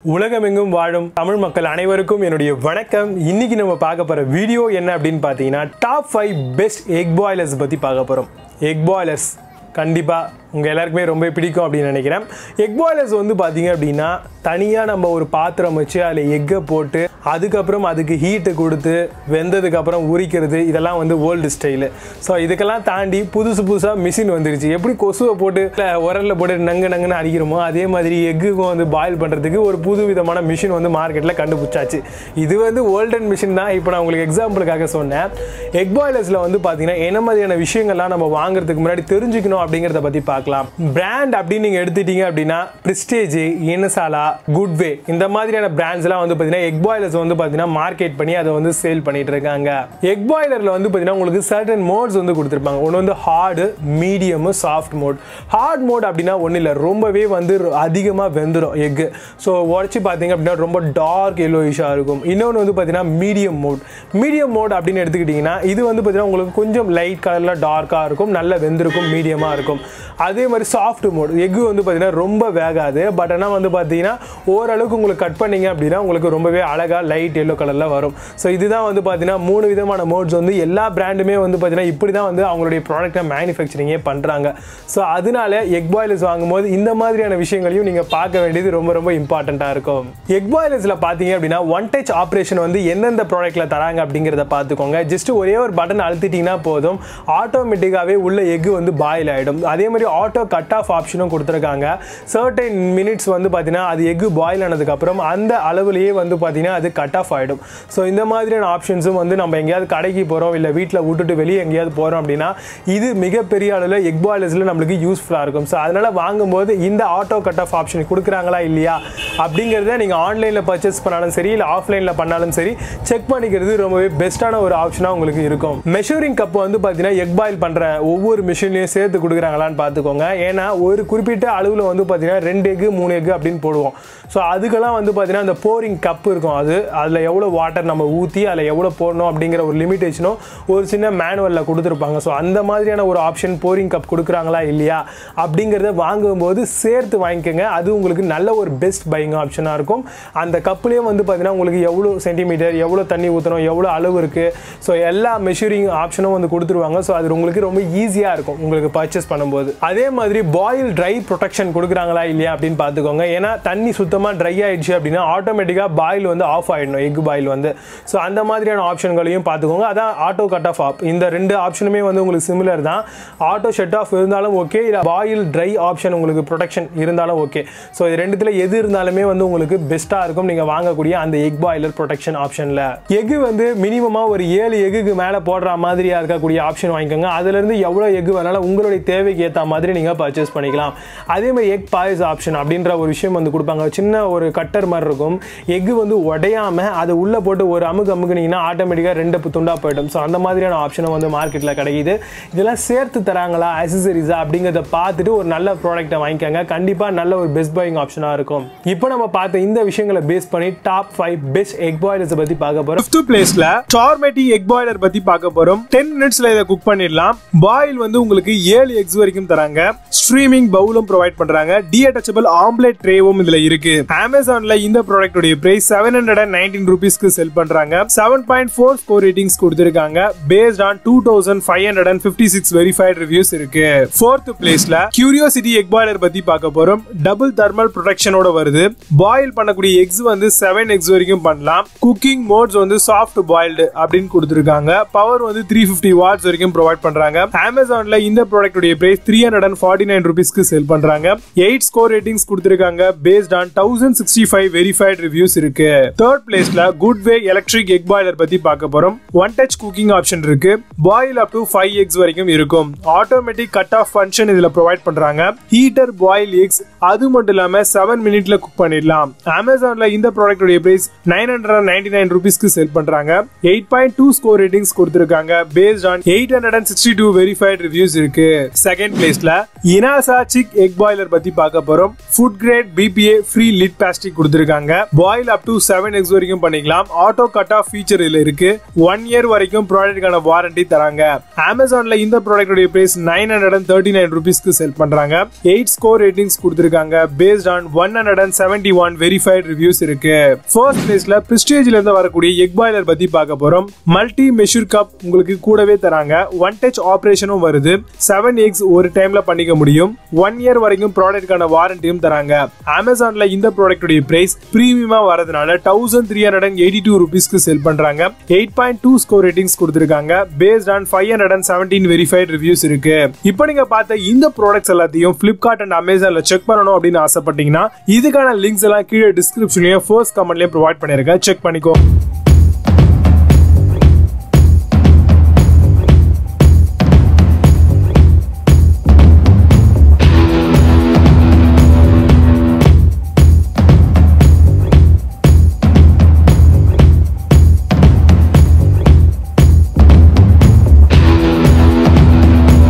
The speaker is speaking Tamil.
உலகமெங்கும் வாழும் தமிழ் மக்கள் அனைவருக்கும் என்னுடைய வணக்கம் இன்னைக்கு நம்ம பார்க்க போற வீடியோ என்ன அப்படின்னு பார்த்தீங்கன்னா top five best egg boilers பற்றி பார்க்க போகிறோம் எக் பாய்லர்ஸ் கண்டிப்பாக உங்கள் எல்லாருக்குமே ரொம்ப பிடிக்கும் அப்படின்னு நினைக்கிறேன் எக் பாய்லர்ஸ் வந்து பார்த்தீங்க அப்படின்னா தனியாக நம்ம ஒரு பாத்திரம் வச்சு அதில் எக்கை போட்டு அதுக்கப்புறம் அதுக்கு ஹீட்டு கொடுத்து வெந்ததுக்கப்புறம் உரிக்கிறது இதெல்லாம் வந்து ஓல்டு ஸ்டைலு ஸோ இதுக்கெல்லாம் தாண்டி புதுசு புதுசாக மிஷின் வந்துருச்சு எப்படி கொசுவை போட்டு உரலில் போட்டு நங்கு நங்குன்னு அடிக்கிறோமோ அதே மாதிரி எக்குக்கும் வந்து பாயில் பண்ணுறதுக்கு ஒரு புது விதமான மிஷின் வந்து மார்க்கெட்டில் கண்டுபிடிச்சாச்சு இது வந்து ஓல்டன் மிஷின் தான் இப்போ நான் உங்களுக்கு எக்ஸாம்பிளுக்காக சொன்னேன் எக் பாய்லர்ஸில் வந்து பார்த்தீங்கன்னா என்ன மாதிரியான விஷயங்கள்லாம் நம்ம வாங்குறதுக்கு முன்னாடி தெரிஞ்சுக்கணும் அப்படிங்கிறத பற்றி பார்க்கலாம் பிராண்ட் அப்படின்னு நீங்கள் எடுத்துட்டீங்க அப்படின்னா பிரிஸ்டேஜ் இனசாலா குட்வே இந்த மாதிரியான பிராண்ட்ஸ்லாம் வந்து பார்த்தீங்கன்னா எக் பாய்லர்ஸ் வந்து பார்த்தீங்கன்னா மார்க்கெட் பண்ணி அதை வந்து சேல் பண்ணிட்டு இருக்காங்க எக் பாய்லரில் வந்து பார்த்தீங்கன்னா உங்களுக்கு சர்டன் மோட்ஸ் வந்து கொடுத்துருப்பாங்க ஒன்று வந்து hard medium soft mode hard mode அப்படின்னா ஒன்றும் இல்லை ரொம்பவே வந்து அதிகமாக வெந்துடும் எக்கு ஸோ உடச்சி பார்த்தீங்க அப்படின்னா ரொம்ப டார்க் எல்லோயிஷாக இருக்கும் இன்னொன்று வந்து பார்த்தீங்கன்னா மீடியம் மோட் மீடியம் மோட் அப்படின்னு எடுத்துக்கிட்டிங்கன்னா இது வந்து பார்த்தீங்கன்னா உங்களுக்கு கொஞ்சம் லைட் கலரில் டார்க்காக இருக்கும் நல்ல வெந்திருக்கும் மீடியமாக இருக்கும் அதே மாதிரி சாஃப்ட் மோட் எக்கு வந்து பார்த்தீங்கன்னா ரொம்ப வேகாது பட் ஆனால் வந்து பார்த்தீங்கன்னா ஓரளவுக்கு உங்களுக்கு கட் பண்ணீங்க அப்படின்னா உங்களுக்கு ரொம்பவே அழகாக லைட் எல்லோ கலரில் வரும் ஸோ இதுதான் வந்து பார்த்தீங்கன்னா மூணு விதமான மோட்ஸ் வந்து எல்லா பிராண்டுமே வந்து பார்த்தீங்கன்னா இப்படி தான் வந்து அவங்களுடைய ப்ராடக்ட்டை மேனுஃபேக்சரிங்கே பண்ணுறாங்க ஸோ அதனால எக் பாய்லர்ஸ் வாங்கும்போது இந்த மாதிரியான விஷயங்களையும் நீங்கள் பார்க்க வேண்டியது ரொம்ப ரொம்ப இம்பார்ட்டண்ட்டாக இருக்கும் எக் பாய்லர்ஸில் பார்த்தீங்க அப்படின்னா ஒன் டச் ஆப்ரேஷன் வந்து எந்தெந்த ப்ராடக்ட்டில் தராங்க அப்படிங்கிறத பார்த்துக்கோங்க ஜஸ்ட் ஒரே ஒரு பட்டன் அழுத்திட்டிங்கன்னா போதும் ஆட்டோமேட்டிக்காகவே உள்ள எக் வந்து பாயில் ஆகிடும் அதே மாதிரி ஆட்டோ கட் ஆஃப் ஆப்ஷனும் கொடுத்துருக்காங்க சர்டைன் மினிட்ஸ் வந்து பார்த்தீங்கன்னா அது எக்கு பாயில் ஆனதுக்கப்புறம் அந்த அளவுலேயே வந்து பார்த்தீங்கன்னா அது கட் ஆஃப் ஆகிடும் ஸோ இந்த மாதிரியான ஆப்ஷன்ஸும் வந்து நம்ம எங்கேயாவது கடைக்கு போகிறோம் இல்லை வீட்டில் விட்டுட்டு வெளியே எங்கேயாவது போகிறோம் அப்படின்னா இது மிகப்பெரிய அளவில் எக் பாய்லர்ஸில் நம்மளுக்கு யூஸ்ஃபுல்லாக இருக்கும் ஸோ அதனால் வாங்கும்போது இந்த ஆட்டோ கட் ஆஃப் ஆப்ஷன் கொடுக்குறாங்களா இல்லையா அப்படிங்கிறத நீங்கள் ஆன்லைனில் பர்ச்சேஸ் பண்ணாலும் சரி இல்லை ஆஃப்லைனில் பண்ணாலும் சரி செக் பண்ணிக்கிறது ரொம்பவே பெஸ்ட்டான ஒரு ஆப்ஷனாக உங்களுக்கு இருக்கும் மெஷூரிங் கப் வந்து பார்த்தீங்கன்னா எக் பாயில் பண்ணுற ஒவ்வொரு மிஷின்லையும் சேர்த்து கொடுக்குறாங்களான்னு பார்த்துக்கோங்க ஏன்னா ஒரு குறிப்பிட்ட அளவில் வந்து பார்த்தீங்கன்னா ரெண்டு எக்கு மூணு எக்கு அப்படின்னு போடுவோம் ஸோ அதுக்கெல்லாம் வந்து பார்த்தீங்கன்னா அந்த போரிங் கப் இருக்கும் அது அதில் எவ்வளோ வாட்டர் நம்ம ஊற்றி அதில் எவ்வளோ போடணும் அப்படிங்கிற ஒரு லிமிட்டேஷனும் ஒரு சின்ன மேனுவலில் கொடுத்துருப்பாங்க ஸோ அந்த மாதிரியான ஒரு ஆப்ஷன் போரிங் கப் கொடுக்குறாங்களா இல்லையா அப்படிங்கிறத வாங்கும்போது சேர்த்து வாங்கிக்கோங்க அது உங்களுக்கு நல்ல ஒரு பெஸ்ட் பையிங் ஆப்ஷனாக இருக்கும் அந்த கப்புலேயே வந்து பார்த்தீங்கன்னா உங்களுக்கு எவ்வளோ சென்டிமீட்டர் எவ்வளோ தண்ணி ஊற்றணும் எவ்வளோ அளவு இருக்குது ஸோ எல்லா மெஷூரிங் ஆப்ஷனும் வந்து கொடுத்துருவாங்க ஸோ அது உங்களுக்கு ரொம்ப ஈஸியாக இருக்கும் உங்களுக்கு பர்ச்சேஸ் பண்ணும்போது அதே மாதிரி பாயில் ட்ரை ப்ரொடெக்ஷன் கொடுக்குறாங்களா இல்லையா அப்படின்னு பார்த்துக்கோங்க ஏன்னா தண்ணி சுத்தமாக ட்ரை ஆயிடுச்சு அப்படின்னா ஆட்டோமேட்டிக்காக பாயில் வந்து ஆஃப் ஆகிடணும் எக் பாயில் வந்து ஸோ அந்த மாதிரியான ஆப்ஷன்களையும் பார்த்துக்கோங்க அதான் ஆட்டோ கட் ஆஃப் ஆப் இந்த ரெண்டு ஆப்ஷனுமே வந்து உங்களுக்கு சிமிலர் தான் ஆட்டோ ஷட் ஆஃப் இருந்தாலும் ஓகே இல்லை பாயில் ட்ரை ஆப்ஷன் உங்களுக்கு ப்ரொடெக்ஷன் இருந்தாலும் ஓகே ஸோ இது ரெண்டுத்தில் எது இருந்தாலுமே வந்து உங்களுக்கு பெஸ்ட்டாக இருக்கும் நீங்கள் வாங்கக்கூடிய அந்த எக் பாய்லர் ப்ரொடெக்ஷன் ஆப்ஷனில் எக்கு வந்து மினிமமாக ஒரு ஏழு எக்குக்கு மேலே போடுற மாதிரியாக இருக்கக்கூடிய ஆப்ஷன் வாங்கிக்கோங்க அதுலேருந்து எவ்வளோ எக்கு வேணாலும் உங்களுடைய தேவைக்கு ஏற்ற மாதிரி நீங்கள் பர்ச்சேஸ் பண்ணிக்கலாம் அதே மாதிரி எக் பாய்ஸ் ஆப்ஷன் அப்படின்ற ஒரு விஷயம் வந்து கொடுப்பாங்க சின்ன ஒரு கட்டர் மாதிரி இருக்கும் எக்கு வந்து உடையாமல் அதை உள்ளே போட்டு ஒரு அமுக்கு அமுக்குனீங்கன்னா ஆட்டோமேட்டிக்காக ரெண்டு துண்டாக போயிடும் ஸோ அந்த மாதிரியான ஆப்ஷனும் வந்து மார்க்கெட்டில் கிடைக்குது இதெல்லாம் சேர்த்து தராங்களா அசசரிஸா அப்படிங்கிறத பார்த்துட்டு ஒரு நல்ல ப்ராடக்ட்டை வாங்கிக்கோங்க கண்டிப்பாக நல்ல ஒரு பெஸ்ட் பையிங் ஆப்ஷனாக இருக்கும் இப்போ நம்ம பார்த்த இந்த விஷயங்களை பேஸ் பண்ணி top five best egg boilers பற்றி பார்க்க போகிறோம் ஃபிஃப்த் பிளேஸ்ல சார்மேட்டி எக் பாய்லர் பற்றி பார்க்க போகிறோம் டென் மினிட்ஸ்ல இதை குக் பண்ணிடலாம் பாயில் வந்து உங்களுக்கு ஏழு எக்ஸ் வரைக்கும் தராங்க ஸ்ட்ரீமிங் பவுலும் ப்ரொவைட் பண்றாங்க டிஅட்டச்சபிள் ஆம்லேட் ட்ரேவும் இதுல இருக்கு அமேசான்ல இந்த ப்ராடக்டோட price seven hundred and nineteen ருபீஸ்க்கு செல் பண்றாங்க seven point four score ratings கொடுத்திருக்காங்க based on two thousand five hundred and fifty six verified reviews இருக்கு ஃபோர்த் பிளேஸ்ல கியூரியோசிட்டி எக் பாய்லர் பத்தி பார்க்க போறோம் டபுள் தெர்மல் ப்ரொடெக்ஷனோட வருது பாயில் பண்ணக்கூடிய எக்ஸ் வந்து செவன் எக்ஸ் வரைக்கும் பண்ணலாம் குக்கிங் மோட்ஸ் வந்து சாஃப்ட் பாயில்டு அப்படின்னு கொடுத்திருக்காங்க பவர் வந்து த்ரீ பிப்டி வாட்ஸ் வரைக்கும் ப்ரொவைட் பண்றாங்க அமேசான்ல இந்த ப்ராடக்டோட price three hundred and forty nine ருபீஸ்க்கு செல் பண்றாங்க எயிட் ஸ்கோர் ரேட்டிங்ஸ் கொடுத்திருக்காங்க based on thousand sixty five verified reviews இருக்கு தேர்ட் பிளேஸ்ல good way electric egg boiler பத்தி பார்க்க போறோம் ஒன் டச் குக்கிங் ஆப்ஷன் இருக்கு boil up to five eggs வரைக்கும் இருக்கும் ஆட்டோமேட்டிக் கட் ஆஃப் ஃபங்க்ஷன் இதுல ப்ரொவைட் பண்றாங்க ஹீட்டர் பாயில் எக்ஸ் அது மட்டும் இல்லாம செவன் மினிட்ல குக் பண்ணிடலாம் அமேசான்ல இந்த ப்ராடக்டோட price nine hundred ninety nine ருபீஸ்க்கு செல் பண்றாங்க eight point two score ratings கொடுத்திருக்காங்க based on eight hundred and sixty two verified reviews இருக்கு செகண்ட் பிளேஸ்ல இனாசா சிக் எக் பாய்லர் பத்தி பார்க்க போறோம் food grade BPA free lid plastic கொடுத்துருக்காங்க boil up to seven eggs வரைக்கும் பண்ணிக்கலாம் ஆட்டோ கட் ஆஃப் ஃபீச்சர் இதுல இருக்கு ஒன் இயர் வரைக்கும் ப்ராடக்ட்டுக்கான வாரண்டி தராங்க அமேசான்ல இந்த ப்ராடக்டோட price nine hundred and thirty nine ருபீஸ்க்கு செல் பண்றாங்க எயிட் ஸ்கோர் ரேட்டிங்ஸ் கொடுத்துருக்காங்க based on one hundred and seventy one verified reviews இருக்கு ஃபர்ஸ்ட் பிளேஸ்ல பிரிஸ்டேஜ்ல இருந்து வரக்கூடிய எக் பாய்லர் பத்தி பார்க்க போறோம் மல்டி மெஷூர் கப் உங்களுக்கு கூடவே தராங்க ஒன் டச் ஆபரேஷனும் வருது செவன் எக்ஸ் ஒரு டைம்ல பண்ணிக்க முடியும் ஒன் இயர் வரைக்கும் ப்ராடக்ட்கான வாரண்டியும் தராங்க அமேசான்ல இந்த ப்ராடக்ட்டுடைய பிரைஸ் பிரீமியமா வரதுனால thousand three hundred and eighty two ருபீஸ்க்கு செல் பண்றாங்க eight point two score ratings கொடுத்துருக்காங்க based on five hundred and seventeen verified reviews இருக்கு இப்போ நீங்க பார்த்த இந்த ப்ராடக்ட்ஸ் எல்லாத்தையும் பிளிப்கார்ட் அண்ட் அமேசான்ல செக் பண்ணணும் அப்படின்னு ஆசைப்பட்டீங்கன்னா இதுக்கான லிங்க்ஸ் எல்லாம் கீழே டிஸ்கிரிப்ஷன்லயும் ஃபர்ஸ்ட் கமெண்ட்லயும் ப்ரொவைட் பண்ணிருக்கேன் செக் பண்ணிக்கோ